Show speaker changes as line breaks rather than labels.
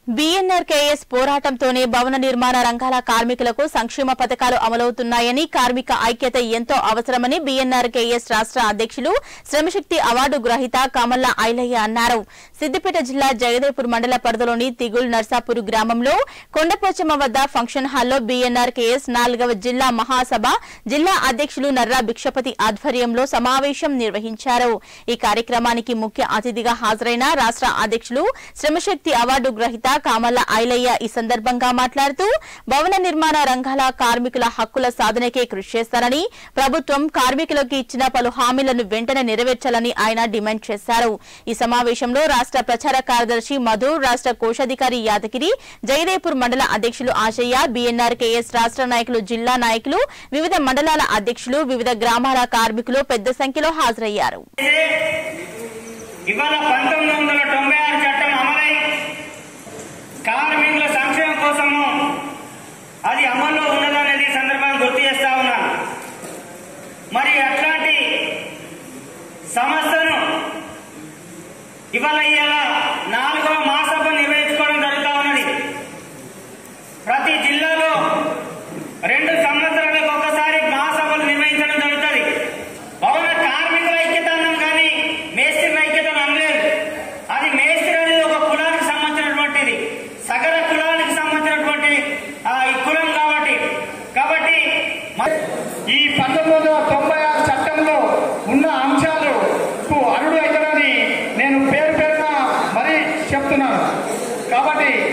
బీఎన్ఆర్కేఎస్ పోరాటంతోనే భవన నిర్మాణ రంగాల కార్మికులకు సంక్షేమ పథకాలు అమలవుతున్నాయని కార్మిక ఐక్యత ఎంతో అవసరమని బీఎన్ఆర్కేఎస్ రాష్ట్ర అధ్యక్షులు శ్రమశక్తి అవార్డు గ్రహీత కమల్ల ఐలయ్య అన్నారు సిద్దిపేట జిల్లా జగదేపూర్ మండల పరిధిలోని తిగుల్ నర్సాపూర్ గ్రామంలో కొండపోచమ్మ వద్ద ఫంక్షన్ హాల్లో బీఎన్ఆర్కేఎస్ నాలుగవ జిల్లా మహాసభ జిల్లా అధ్యక్షులు నర్రా భిక్షపతి ఆధ్వర్యంలో సమావేశం నిర్వహించారు ఈ కార్యక్రమానికి ముఖ్య అతిథిగా హాజరైన రాష్ట్ర అధ్యక్షులు శ్రమశక్తి అవార్డు గ్రహీత కామల్ల ఐలయ్య ఈ సందర్భంగా మాట్లాడుతూ భవన నిర్మాణ రంగాల కార్మికుల హక్కుల సాధనకే కృషి చేస్తారని ప్రభుత్వం కార్మికులకు ఇచ్చిన పలు హామీలను వెంటనే నెరవేర్చాలని ఆయన డిమాండ్ చేశారు ఈ సమావేశంలో రాష్ట్ర ప్రచార కార్యదర్శి మధు రాష్ట్ర కోశాధికారి యాదగిరి జయదేపూర్ మండల అధ్యక్షులు ఆశయ్య బీఎన్ఆర్కేఎస్ రాష్ట్ర నాయకులు జిల్లా నాయకులు వివిధ మండలాల అధ్యక్షులు వివిధ గ్రామాల కార్మికులు పెద్ద సంఖ్యలో హాజరయ్యారు
ఇవాళ పంతొమ్మిది వందల తొంభై ఆరు చట్టం అమలై కార్మికుల సంక్షేమం కోసము అది అమల్లో ఉన్నదనేది ఈ సందర్భంగా గుర్తు చేస్తా ఉన్నాను మరి అట్లాంటి సంస్థను ఇవాళ ఇవాళ నాలుగవ మాసభ నిర్వహించుకోవడం జరుగుతూ ఉన్నది ప్రతి జిల్లాలో రెండు సంవత్సరాలకు ఒకసారి మహాసభలు నిర్వహించడం జరుగుతుంది భవన కార్మికుల ఐక్యత అన్నాం కానీ మేస్త్రి ఐక్యత అనలేదు అది మేస్త్రి అనేది ఒక కులానికి సంబంధించినటువంటిది సగర కులానికి సంబంధించినటువంటి ఆ, ఈ కులం కాబట్టి కాబట్టి మ-
ఈ పంతొమ్మిది వందల తొంభై ఆరు చట్టంలో ఉన్న అంశాలకు అరుడు అవుతారని నేను పేరు పేరున మరీ చెప్తున్నాను కాబట్టి